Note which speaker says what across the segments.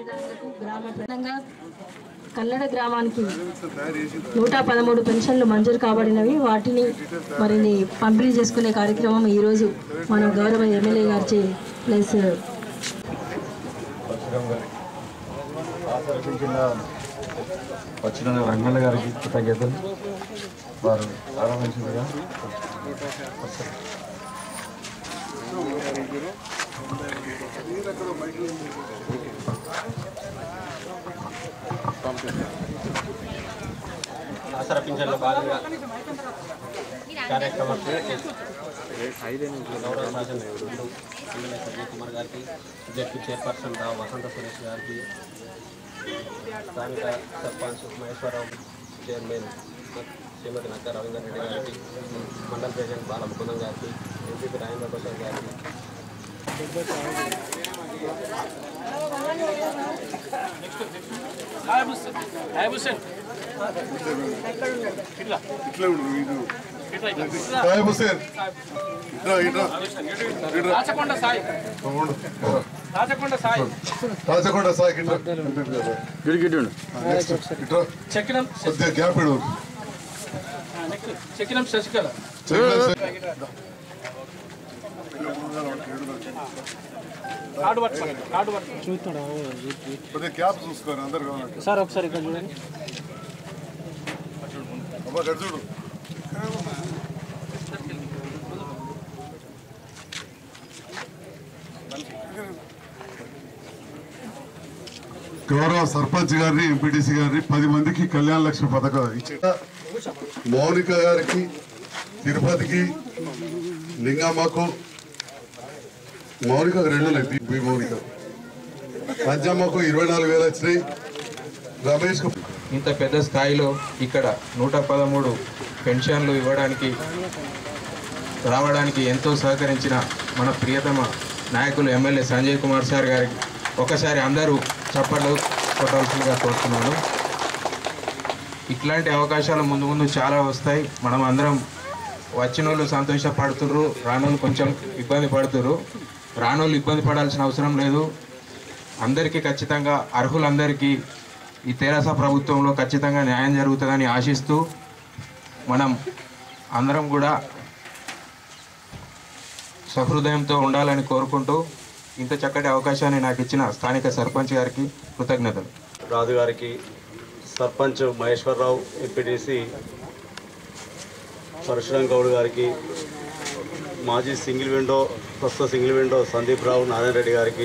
Speaker 1: లబ్ధిదారులకు గ్రామ ప్రధానంగా కల్లడ గ్రామానికి నూట పదమూడు పెన్షన్లు మంజూరు కాబడినవి వాటిని మరిన్ని పంపిణీ చేసుకునే కార్యక్రమం ఈరోజు మన గౌరవ ఎమ్మెల్యే గారిచే ప్లస్
Speaker 2: ఆచరించిన వచ్చిన రంగన్న గారికి కృతజ్ఞతలు వారు ప్రారంభించిందిగా
Speaker 3: ఆసరా పింఛన్ల భాగంగా కార్యక్రమం గౌరవ శాసనసభ్యులు ఎమ్మెల్యే సంజయ్ కుమార్ గారికి జడ్పీ చైర్పర్సన్ రా వసంత సురేష్ గారికి స్థానిక సర్పంచ్ మహేశ్వరరావు చైర్మన్ శ్రీమతి నక్క రవీందర్ రెడ్డి గారికి మండల ప్రెసిడెంట్ బాల ముకుందం గారికి ఎంపీపీ రాజేంద్ర ప్రసాద్ గారికి
Speaker 4: ఇట్లా ఉండు ఇది సాయి హుసేన్ ఇట్లా ఇట్లా ఇట్లా
Speaker 5: రాచకొండ సాయి
Speaker 4: ఉండు.
Speaker 5: రాచకొండ సాయి
Speaker 4: రాచకొండ సాయి ఇట్లా నెక్స్ట్ ఇట్లా
Speaker 5: చెక్కినం
Speaker 4: కొద్దిగా గ్యాప్ ఇడు
Speaker 5: నెక్స్ట్ చెక్కినం శశికళ కార్డు పట్టుకోండి కార్డు పట్టుకోండి
Speaker 4: కొద్దిగా గ్యాప్ చూసుకోరు అందరు కావాలి
Speaker 5: సార్ ఒకసారి ఇక్కడ చూడండి
Speaker 4: అబ్బా ఇక్కడ చూడు గౌరవ సర్పంచ్ గారిని ఎంపీటీసీ గారిని పది మందికి కళ్యాణ లక్ష్మి పథకం ఇచ్చిన మౌనిక గారికి తిరుపతికి లింగమ్మకు మౌనిక రెండు ఉన్నాయి బి- బి మౌనిక పంచమ్మకు ఇరవై నాలుగు వేలు వచ్చినాయి రమేష్కు
Speaker 6: ఇంత పెద్ద స్థాయిలో ఇక్కడ నూట పదమూడు పెన్షన్లు ఇవ్వడానికి రావడానికి ఎంతో సహకరించిన మన ప్రియతమ నాయకులు ఎమ్మెల్యే సంజయ్ కుమార్ సార్ గారికి ఒకసారి అందరూ చప్పట్లు కొట్టాల్సిందిగా కోరుతున్నాను ఇట్లాంటి అవకాశాలు ముందు ముందు చాలా వస్తాయి మనం అందరం వచ్చిన వాళ్ళు సంతోషపడుతుర్రు రానోళ్ళు కొంచెం ఇబ్బంది పడుతుర్రు రానోళ్ళు ఇబ్బంది పడాల్సిన అవసరం లేదు అందరికీ ఖచ్చితంగా అర్హులందరికీ ఈ తెరాస ప్రభుత్వంలో ఖచ్చితంగా న్యాయం జరుగుతుందని ఆశిస్తూ మనం అందరం కూడా సహృదయంతో ఉండాలని కోరుకుంటూ ఇంత చక్కటి అవకాశాన్ని నాకు ఇచ్చిన స్థానిక సర్పంచ్ గారికి కృతజ్ఞతలు
Speaker 3: రాజు గారికి సర్పంచ్ మహేశ్వరరావు ఎంపీటీసీ పరశురాం గౌడ్ గారికి మాజీ సింగిల్ విండో ప్రస్తుత సింగిల్ విండో సందీప్ రావు నారాయణ రెడ్డి గారికి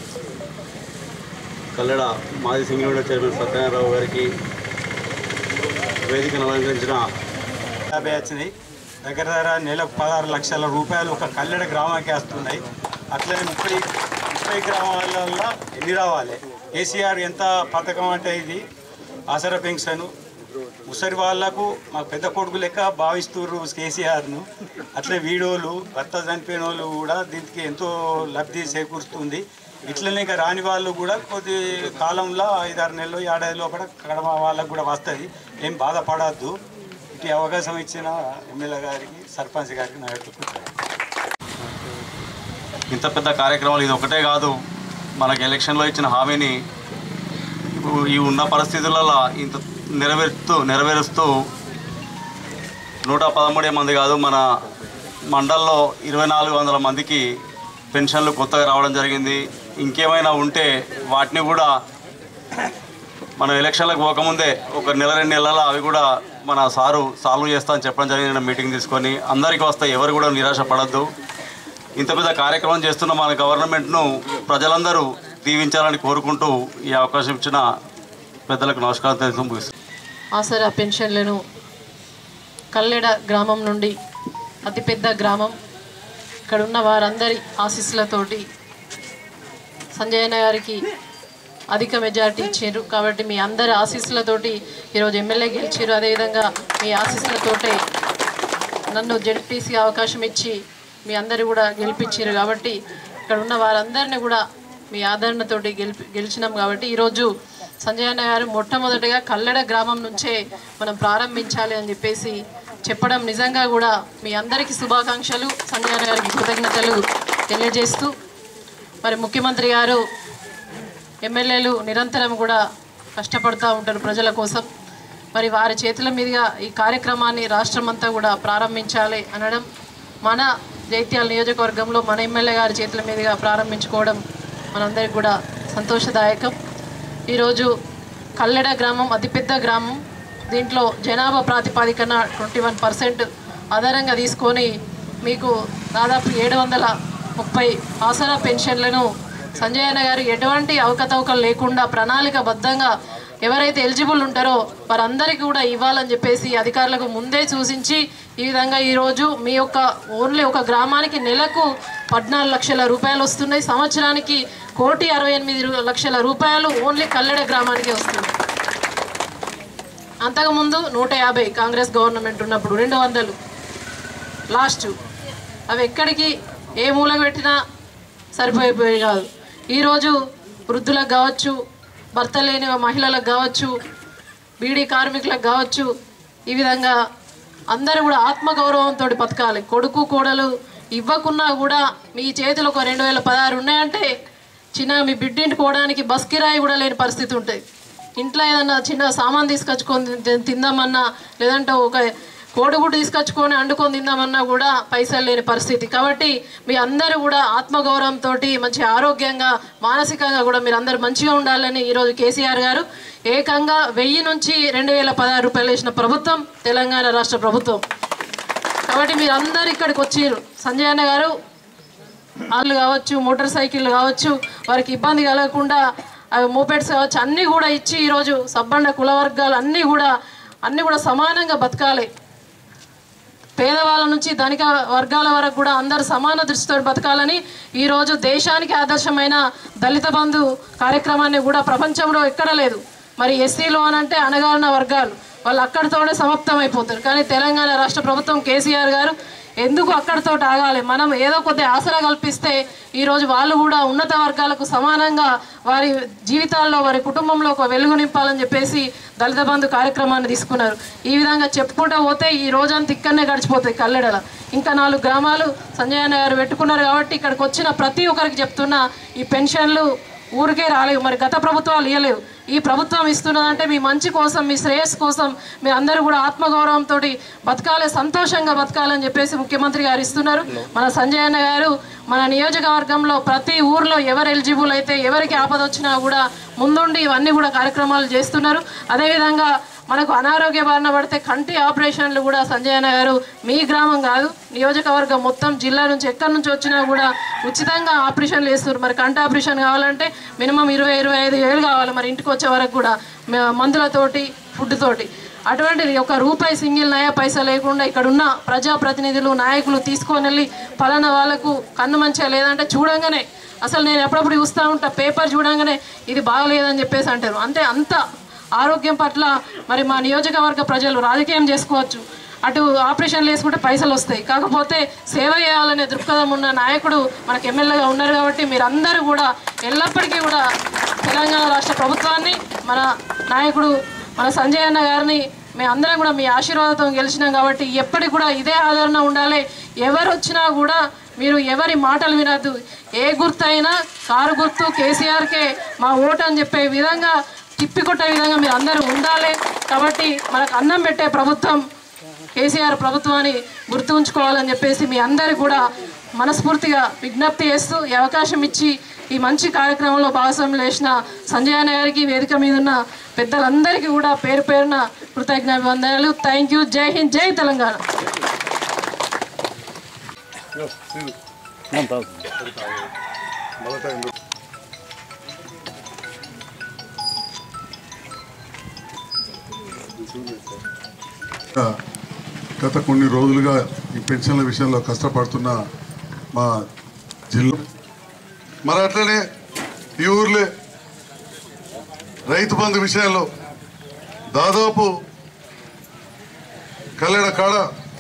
Speaker 3: కల్లెడ మాజీ సింగిల్ విండో చైర్మన్ సత్యనారాయణరావు గారికి వేదికను అలంకరించిన
Speaker 7: యాభై వచ్చినాయి దగ్గర దగ్గర నెలకు పదహారు లక్షల రూపాయలు ఒక కల్లెడ గ్రామానికి వస్తున్నాయి అట్లనే ముప్పై ముప్పై గ్రామాలలో ఎన్ని రావాలి కేసీఆర్ ఎంత పథకం అంటే ఇది ఆసరా పెన్షన్ ముసరి వాళ్ళకు మా పెద్ద కొడుకు లెక్క భావిస్తున్నారు కేసీఆర్ను అట్లే వీడియోలు భర్త చనిపోయిన వాళ్ళు కూడా దీనికి ఎంతో లబ్ధి చేకూరుస్తుంది ఇట్లనే ఇంకా రాని వాళ్ళు కూడా కొద్ది కాలంలో ఐదారు నెలలు ఏడాది లోపల కడమ వాళ్ళకు కూడా వస్తుంది ఏం బాధపడద్దు ఇటు అవకాశం ఇచ్చిన ఎమ్మెల్యే గారికి సర్పంచ్ గారికి నా యొక్క కృతజ్ఞతలు.
Speaker 3: ఇంత పెద్ద కార్యక్రమాలు ఇది ఒకటే కాదు మనకి ఎలక్షన్లో ఇచ్చిన హామీని ఈ ఉన్న పరిస్థితులలో ఇంత నెరవేరుస్తూ నెరవేరుస్తూ నూట పదమూడే మంది కాదు మన మండల్లో ఇరవై నాలుగు వందల మందికి పెన్షన్లు కొత్తగా రావడం జరిగింది ఇంకేమైనా ఉంటే వాటిని కూడా మనం ఎలక్షన్లకు పోకముందే ఒక నెల రెండు నెలల అవి కూడా మన సారు సాల్వ్ చేస్తా అని చెప్పడం జరిగింది మీటింగ్ తీసుకొని అందరికీ వస్తాయి ఎవరు కూడా నిరాశ పడద్దు ఇంత పెద్ద కార్యక్రమం చేస్తున్న మన గవర్నమెంట్ను ప్రజలందరూ దీవించాలని కోరుకుంటూ ఈ అవకాశం ఇచ్చిన పెద్దలకు నమస్కారం తెలుసు ముగిస్తున్నాను.
Speaker 8: ఆసరా పెన్షన్లను కల్లెడ గ్రామం నుండి అతిపెద్ద గ్రామం ఇక్కడ ఉన్న వారందరి ఆశీస్సులతోటి సంజయ్ అన్న గారికి అధిక మెజారిటీ ఇచ్చారు కాబట్టి మీ అందరి ఆశీస్సులతోటి ఈరోజు ఎమ్మెల్యే గెలిచారు అదేవిధంగా మీ ఆశీస్సులతోటే నన్ను జడ్పీసీ అవకాశం ఇచ్చి మీ అందరు కూడా గెలిపించారు కాబట్టి ఇక్కడ ఉన్న వారందరినీ కూడా మీ ఆదరణతోటి గెలిపి గెలిచినాం కాబట్టి ఈరోజు సంజయ్ అన్న గారు మొట్టమొదటిగా కల్లెడ గ్రామం నుంచే మనం ప్రారంభించాలి అని చెప్పేసి చెప్పడం నిజంగా కూడా మీ అందరికీ శుభాకాంక్షలు సంజయ్ అన్న గారికి కృతజ్ఞతలు తెలియజేస్తూ మరి ముఖ్యమంత్రి గారు ఎమ్మెల్యేలు నిరంతరం కూడా కష్టపడుతూ ఉంటారు ప్రజల కోసం మరి వారి చేతుల మీదుగా ఈ కార్యక్రమాన్ని రాష్ట్రం అంతా కూడా ప్రారంభించాలి అనడం మన జైత్యాల నియోజకవర్గంలో మన ఎమ్మెల్యే గారి చేతుల మీదుగా ప్రారంభించుకోవడం మనందరికి కూడా సంతోషదాయకం ఈరోజు కల్లెడ గ్రామం అతిపెద్ద గ్రామం దీంట్లో జనాభా ప్రాతిపాదికన ట్వంటీ వన్ పర్సెంట్ ఆధారంగా తీసుకొని మీకు దాదాపు ఏడు వందల ముప్పై ఆసరా పెన్షన్లను సంజయ్ అన్న గారు ఎటువంటి అవకతవకలు లేకుండా ప్రణాళికబద్ధంగా ఎవరైతే ఎలిజిబుల్ ఉంటారో వారందరికీ కూడా ఇవ్వాలని చెప్పేసి అధికారులకు ముందే సూచించి ఈ విధంగా ఈరోజు మీ యొక్క ఓన్లీ ఒక గ్రామానికి నెలకు పద్నాలుగు లక్షల రూపాయలు వస్తున్నాయి సంవత్సరానికి కోటి అరవై ఎనిమిది రు- లక్షల రూపాయలు ఓన్లీ కల్లెడ గ్రామానికి వస్తుంది అంతకుముందు నూట యాభై కాంగ్రెస్ గవర్నమెంట్ ఉన్నప్పుడు రెండు వందలు లాస్ట్ అవి ఎక్కడికి ఏ మూల పెట్టినా సరిపోయిపోయి కాదు ఈరోజు వృద్ధులకు కావచ్చు భర్త లేని మహిళలకు కావచ్చు బీడీ కార్మికులకు కావచ్చు ఈ విధంగా అందరూ కూడా ఆత్మగౌరవంతో బతకాలి కొడుకు కోడలు ఇవ్వకున్నా కూడా మీ చేతిలో ఒక రెండు వేల పదహారు ఉన్నాయంటే చిన్న మీ బిడ్డింటి పోవడానికి బస్ కిరాయి కూడా లేని పరిస్థితి ఉంటుంది ఇంట్లో ఏదన్నా చిన్న సామాన్ తీసుకొచ్చుకొని తి- తిందామన్నా లేదంటే ఒక కోడిగుడ్డు తీసుకొచ్చుకొని వండుకొని తిందామన్నా కూడా పైసలు లేని పరిస్థితి కాబట్టి మీ అందరూ కూడా ఆత్మగౌరవంతో మంచి ఆరోగ్యంగా మానసికంగా కూడా మీరు అందరూ మంచిగా ఉండాలని ఈరోజు కేసీఆర్ గారు ఏకంగా వెయ్యి నుంచి రెండు వేల పదహారు రూపాయలు వేసిన ప్రభుత్వం తెలంగాణ రాష్ట్ర ప్రభుత్వం కాబట్టి మీరు అందరు ఇక్కడికి వచ్చిర్రు సంజయ్ అన్న గారు వాళ్ళు కావచ్చు మోటార్ సైకిల్ కావచ్చు వారికి ఇబ్బంది కలగకుండా అవి మోపెడ్స్ కావచ్చు అన్నీ కూడా ఇచ్చి ఈరోజు సబ్బండ కుల వర్గాలు అన్నీ కూడా అన్నీ కూడా సమానంగా బతకాలి పేదవాళ్ళ నుంచి ధనిక వర్గాల వరకు కూడా అందరు సమాన దృష్టితో బతకాలని ఈరోజు దేశానికి ఆదర్శమైన దళిత బంధు కార్యక్రమాన్ని కూడా ప్రపంచంలో ఎక్కడ లేదు మరి ఎస్సీలు అని అంటే అణగారిన వర్గాలు వాళ్ళు అక్కడితోనే సమాప్తం అయిపోతారు కానీ తెలంగాణ రాష్ట్ర ప్రభుత్వం కేసీఆర్ గారు ఎందుకు అక్కడితో ఆగాలి మనం ఏదో కొద్ది ఆసరా కల్పిస్తే ఈరోజు వాళ్ళు కూడా ఉన్నత వర్గాలకు సమానంగా వారి జీవితాల్లో వారి కుటుంబంలో ఒక వెలుగు నింపాలని చెప్పేసి దళిత బంధు కార్యక్రమాన్ని తీసుకున్నారు ఈ విధంగా చెప్పుకుంటూ పోతే ఈ రోజంతా ఇక్కడనే గడిచిపోతాయి కల్లెడల ఇంకా నాలుగు గ్రామాలు సంజయ్ అన్న గారు పెట్టుకున్నారు కాబట్టి ఇక్కడికి వచ్చిన ప్రతి ఒక్కరికి చెప్తున్నా ఈ పెన్షన్లు ఊరికే రాలేవు మరి గత ప్రభుత్వాలు ఇవ్వలేవు ఈ ప్రభుత్వం ఇస్తున్నదంటే మీ మంచి కోసం మీ శ్రేయస్సు కోసం మీరు అందరూ కూడా ఆత్మగౌరవంతో బతకాలి సంతోషంగా బతకాలని చెప్పేసి ముఖ్యమంత్రి గారు ఇస్తున్నారు మన సంజయ్ అన్న గారు మన నియోజకవర్గంలో ప్రతి ఊర్లో ఎవరు ఎలిజిబుల్ అయితే ఎవరికి ఆపద వచ్చినా కూడా ముందుండి ఇవన్నీ కూడా కార్యక్రమాలు చేస్తున్నారు అదేవిధంగా మనకు అనారోగ్య బారిన పడితే కంటి ఆపరేషన్లు కూడా సంజయ్ అన్న గారు మీ గ్రామం కాదు నియోజకవర్గం మొత్తం జిల్లా నుంచి ఎక్కడి నుంచి వచ్చినా కూడా ఉచితంగా ఆపరేషన్లు చేస్తున్నారు మరి కంటి ఆపరేషన్ కావాలంటే మినిమం ఇరవై ఇరవై ఐదు వేలు కావాలి మరి ఇంటికి వచ్చే వరకు కూడా మ- మందులతోటి ఫుడ్ తోటి అటువంటిది ఒక రూపాయి సింగిల్ నయా పైసా లేకుండా ఇక్కడ ఉన్న ప్రజాప్రతినిధులు నాయకులు తీసుకొని వెళ్ళి పలానా వాళ్ళకు కన్ను మంచిగా లేదంటే చూడంగానే అసలు నేను ఎప్పుడప్పుడు చూస్తూ ఉంటా పేపర్ చూడంగానే ఇది బాగలేదని చెప్పేసి అంటారు అంతే అంత ఆరోగ్యం పట్ల మరి మా నియోజకవర్గ ప్రజలు రాజకీయం చేసుకోవచ్చు అటు ఆపరేషన్లు వేసుకుంటే పైసలు వస్తాయి కాకపోతే సేవ చేయాలనే దృక్పథం ఉన్న నాయకుడు మనకు ఎమ్మెల్యేగా ఉన్నారు కాబట్టి మీరందరూ కూడా ఎల్లప్పటికీ కూడా తెలంగాణ రాష్ట్ర ప్రభుత్వాన్ని మన నాయకుడు మన సంజయ్ అన్న గారిని మేము అందరం కూడా మీ ఆశీర్వాదంతో గెలిచినాం కాబట్టి ఎప్పటికి కూడా ఇదే ఆదరణ ఉండాలి ఎవరు వచ్చినా కూడా మీరు ఎవరి మాటలు వినద్దు ఏ గుర్తు అయినా కారు గుర్తు కేసీఆర్కే మా ఓటు అని చెప్పే విధంగా తిప్పికొట్టే విధంగా మీరు అందరూ ఉండాలి కాబట్టి మనకు అన్నం పెట్టే ప్రభుత్వం కేసీఆర్ ప్రభుత్వాన్ని గుర్తు ఉంచుకోవాలని చెప్పేసి మీ అందరు కూడా మనస్ఫూర్తిగా విజ్ఞప్తి చేస్తూ ఈ అవకాశం ఇచ్చి ఈ మంచి కార్యక్రమంలో భాగస్వామ్యం చేసిన సంజయ్ అన్న గారికి వేదిక మీద ఉన్న పెద్దలందరికీ కూడా పేరు పేరున కృతజ్ఞాభివందనాలు థ్యాంక్ యూ జై హింద్ జై తెలంగాణ
Speaker 4: గత కొన్ని రోజులుగా ఈ పెన్షన్ల విషయంలో కష్టపడుతున్న మా జిల్లా మరి అట్లనే ఈ ఊర్లే రైతు బంధు విషయంలో దాదాపు కల్లెడ కాడ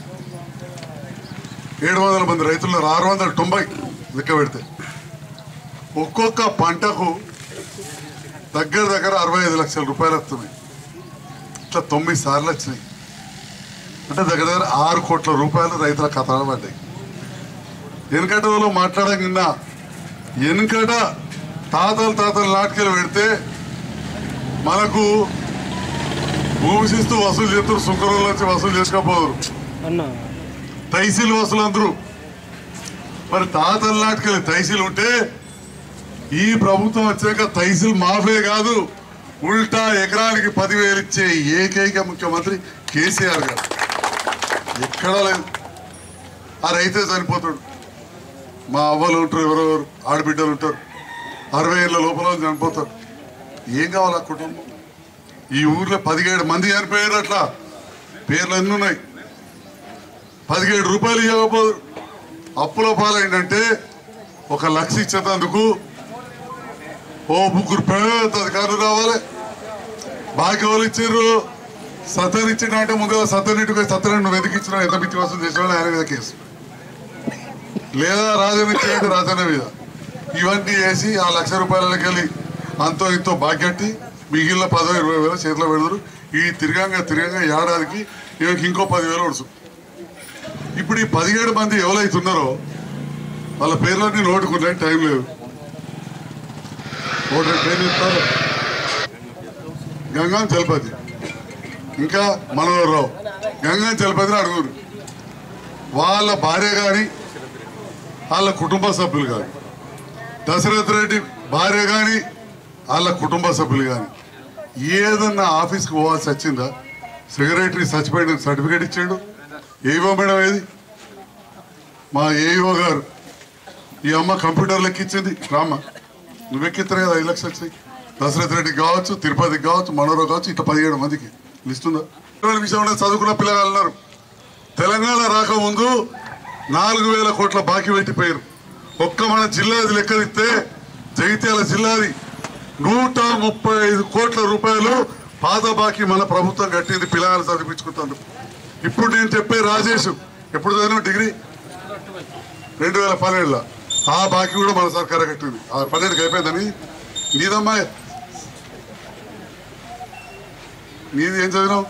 Speaker 4: ఏడు వందల మంది రైతులు ఆరు వందల తొంభై లెక్క పెడితే ఒక్కొక్క పంటకు దగ్గర దగ్గర అరవై ఐదు లక్షల రూపాయలు వస్తున్నాయి ఇట్లా తొమ్మిది సార్లు వచ్చినాయి అంటే దగ్గర దగ్గర ఆరు కోట్ల రూపాయలు రైతుల ఖాతాలో పడ్డాయి వెనుకట వాళ్ళు మాట్లాడకుండా వెనుకట తాతలు తాతలు నాటకాలు పెడితే మనకు భూమి శిస్తు వసూలు చేస్తారు సుంకరంలో వచ్చి వసూలు చేసుకోపోదురు తైసీలు వసూలు అందరూ మరి తాతల నాటకాలు తైసీలు ఉంటే ఈ ప్రభుత్వం వచ్చాక తైసీల్ మాఫే కాదు ఉల్టా ఎకరానికి పదివేలు ఇచ్చే ఏకైక ముఖ్యమంత్రి కేసీఆర్ గారు ఎక్కడా లేదు ఆ రైతే చనిపోతాడు మా అవ్వలు ఉంటారు ఎవరెవరు ఆడబిడ్డలు ఉంటారు అరవై ఏళ్ళ లోపల వాళ్ళు చనిపోతారు ఏం కావాలి ఆ కుటుంబం ఈ ఊర్లో పదిహేడు మంది చనిపోయారు అట్లా పేర్లు అన్నీ ఉన్నాయి పదిహేడు రూపాయలు ఇవ్వకపోదు అప్పుల పాలైందంటే ఒక లక్ష ఇచ్చేందుకు ఓ ముగ్గురు పెద్ద అధికారులు రావాలి బాకీ వాళ్ళు ఇచ్చారు సతన్ ఇచ్చిన అంటే ముందుగా సతన్ ఇటుకు సతన్ నువ్వు ఎందుకు ఇచ్చినా ఎంత పిచ్చి వసూలు చేసినా ఆయన మీద కేసు లేదా రాజన్న ఇచ్చాడు రాజన్న మీద ఇవన్నీ వేసి ఆ లక్ష రూపాయలకి వెళ్ళి అంతో ఇంతో బాగ్గట్టి మిగిలిన పదో ఇరవై వేల చేతిలో పెడతారు ఈ తిరగంగా తిరగంగా ఏడాదికి ఈమెకి ఇంకో పదివేలు వడుచు ఇప్పుడు ఈ పదిహేడు మంది ఎవరైతున్నారో వాళ్ళ పేర్లన్నీ నోటుకున్నాయి టైం లేదు ఒకటి పేరు చెప్తారు గంగం చలపతి ఇంకా మనోహర్ రావు గంగం చలపతిని అడుగురు వాళ్ళ భార్య కానీ వాళ్ళ కుటుంబ సభ్యులు కానీ దశరథ్ రెడ్డి భార్య కానీ వాళ్ళ కుటుంబ సభ్యులు కానీ ఏదన్నా ఆఫీస్కి పోవాల్సి వచ్చిందా సెక్రటరీ చచ్చిపోయిన సర్టిఫికేట్ ఇచ్చాడు ఏవో మేడం ఏది మా ఏఈఓ గారు ఈ అమ్మ కంప్యూటర్ లెక్కించింది రామ్మ నువ్వు ఎక్కిస్తానే కదా ఐదు లక్షలు వచ్చినాయి దశరథ్ రెడ్డికి కావచ్చు తిరుపతికి కావచ్చు మనోరావు కావచ్చు ఇట్లా పదిహేడు మందికి లిస్తుందా ఇటువంటి విషయంలో చదువుకున్న పిల్లలు అన్నారు తెలంగాణ రాకముందు నాలుగు వేల కోట్ల బాకీ పెట్టిపోయారు ఒక్క మన జిల్లాది లెక్కదిస్తే జగిత్యాల జిల్లాది నూట ముప్పై ఐదు కోట్ల రూపాయలు పాత బాకీ మన ప్రభుత్వం కట్టింది పిల్లలు చదివించుకుంటాను ఇప్పుడు నేను చెప్పే రాజేష్ ఎప్పుడు చదివిన డిగ్రీ రెండు వేల పన్నెండులో ఆ బాకీ కూడా మన సర్కార్ కట్టింది ఆ పన్నెండుకి అయిపోయిందని నీదమ్మా నీది ఏం చదివినావు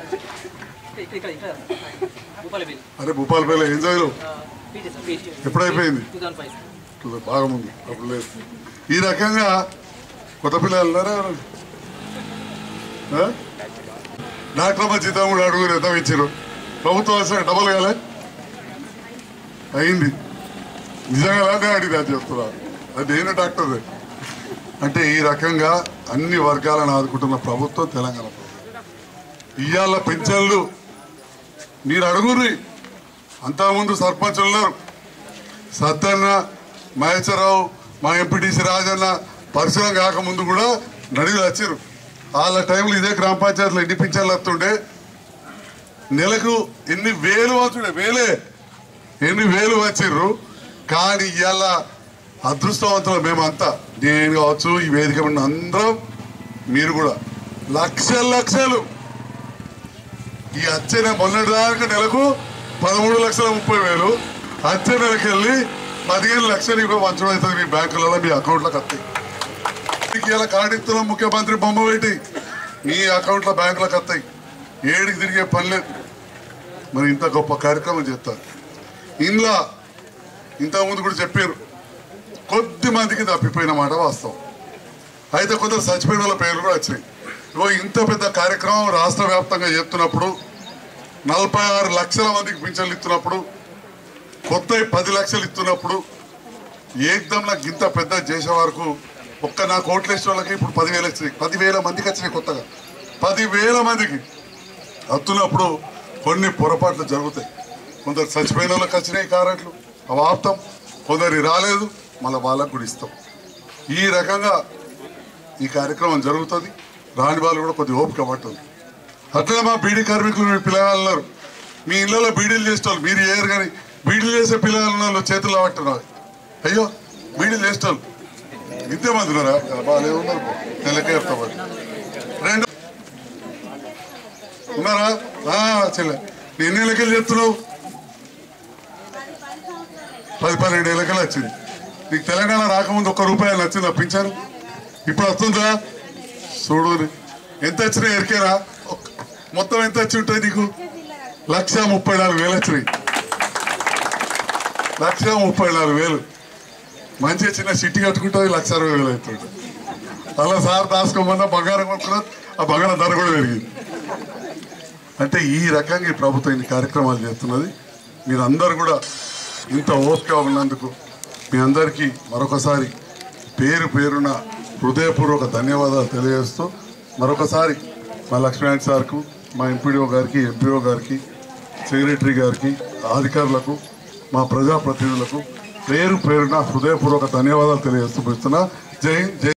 Speaker 4: అరే భూపాలపల్లి ఏం చదివినావు ఎప్పుడు అయిపోయింది బాగా ముందు అప్పుడు లేదు ఈ రకంగా కొత్త పిల్లలు ఉన్నారా ఎవరు? ఆ? డాక్టర్ అమ్మ జీతం కూడా అడుగురు ఎంత ఇచ్చారు ప్రభుత్వం వస్తే డబల్ కాలే అయింది నిజంగా అలాగే అడిగి అది చెప్తున్నా అది నేను డాక్టర్ అంటే ఈ రకంగా అన్ని వర్గాలను ఆదుకుంటున్న ప్రభుత్వం తెలంగాణ ప్రభుత్వం. ఇవాళ పెన్షన్లు మీరు అడుగుర్రి అంతకుముందు సర్పంచులు ఉన్నారు సత్తన్న మహేశ్వరరావు మా ఎంపీటీసీ రాజన్న పరిశ్రమ కాకముందు కూడా నడిలు వచ్చారు వాళ్ళ టైంలో ఇదే గ్రామ పంచాయతీలో ఎన్ని పింఛన్లు వస్తుండే నెలకు ఎన్ని వేలు వచ్చుడే వేలే ఎన్ని వేలు వచ్చిర్రు కానీ ఇవాళ అదృష్టవంతులు మేమంతా నేను కావచ్చు ఈ వేదిక మీద అందరం మీరు కూడా లక్షల లక్షలు ఈ వచ్చే నెల మొన్నటి దాకా నెలకు పదమూడు లక్షల ముప్పై వేలు వచ్చే నెలకి వెళ్ళి పదిహేను లక్షలు ఇవ్వ మంచం అవుతుంది మీ బ్యాంకులలో మీ అకౌంట్లోకి వస్తాయి మీకు ఇలా కార్డు ఇస్తున్నాం ముఖ్యమంత్రి బొమ్మ పెట్టి మీ అకౌంట్లో బ్యాంకులకు వస్తాయి ఏడికి తిరిగే పని లేదు మరి ఇంత గొప్ప కార్యక్రమం చేస్తారు ఇంట్లో ఇంతకుముందు కూడా చెప్పారు కొద్ది మందికి తప్పిపోయిన మాట వాస్తవం అయితే కొందరు చచ్చిపోయిన వాళ్ళ పేర్లు కూడా వచ్చినాయి ఇగో ఇంత పెద్ద కార్యక్రమం రాష్ట్ర వ్యాప్తంగా చేస్తున్నప్పుడు నలభై ఆరు లక్షల మందికి పింఛన్లు ఇస్తున్నప్పుడు కొత్త పది లక్షలు ఇస్తున్నప్పుడు ఏకదం నాకు ఇంత పెద్ద చేసే వరకు ఒక్క నా కోట్ల వేసిన వాళ్ళకి ఇప్పుడు పదివేలు వచ్చినాయి పదివేల మందికి వచ్చినాయి కొత్తగా పదివేల మందికి వస్తున్నప్పుడు కొన్ని పొరపాట్లు జరుగుతాయి కొందరు చచ్చిపోయిన వాళ్ళకి వచ్చినాయి కారెట్లు అవి ఆపుతాం కొందరి రాలేదు మళ్ళీ వాళ్ళకు కూడా ఇస్తాం ఈ రకంగా ఈ కార్యక్రమం జరుగుతుంది రాని వాళ్ళు కూడా కొద్ది ఓపిక పట్టుంది అట్లనే మా బీడీ కార్మికులు మీ పిల్లలు ఉన్నారు మీ ఇళ్ళలో బీడీలు చేసేవాళ్ళు మీరు చేయరు కానీ బీడీలు చేసే పిల్లలు ఉన్న వాళ్ళు చేతుల్లో పట్టున్నారు అయ్యో బీడీలు చేసేవాళ్ళు ఇంతే మంది ఉన్నారా బాగానే ఉన్నారు నెలకే చెప్తా మరి రెండు ఉన్నారా ఆ, చెల్లె నేను ఎన్ని ఎలకలు చెప్తున్నావు పది పన్నెండు ఎలకలు వచ్చింది నీకు తెలంగాణ రాకముందు ఒక్క రూపాయలు వచ్చిందా పింఛను ఇప్పుడు వస్తుందా చూడు ఎంత వచ్చినాయి ఎరికేరా ఒక్క- మొత్తం ఎంత వచ్చి ఉంటాయి నీకు లక్ష ముప్పై నాలుగు వేలు వచ్చినాయి లక్ష ముప్పై నాలుగు వేలు మంచిగా చిన్న సిట్టి కట్టుకుంటుంది లక్ష అరవై వేలు అవుతుంది అలా సార్ దాచుకోమన్నా బంగారం కొనుక్కున్నా ఆ బంగారం ధర కూడా పెరిగింది అంటే ఈ రకంగా ఈ ప్రభుత్వం ఇన్ని కార్యక్రమాలు చేస్తున్నది మీరందరూ కూడా ఇంత ఓపిక ఉన్నందుకు మీ అందరికీ మరొకసారి పేరు పేరున హృదయపూర్వక ధన్యవాదాలు తెలియజేస్తూ మరొకసారి మా లక్ష్మీనారాయణ సార్కు మా ఎంపీడీఓ గారికి ఎంపీఓ గారికి సెక్రటరీ గారికి అధికారులకు మా ప్రజాప్రతినిధులకు పేరు పేరున హృదయపూర్వక ధన్యవాదాలు తెలియజేస్తూ పోతున్నా జై హింద్, జై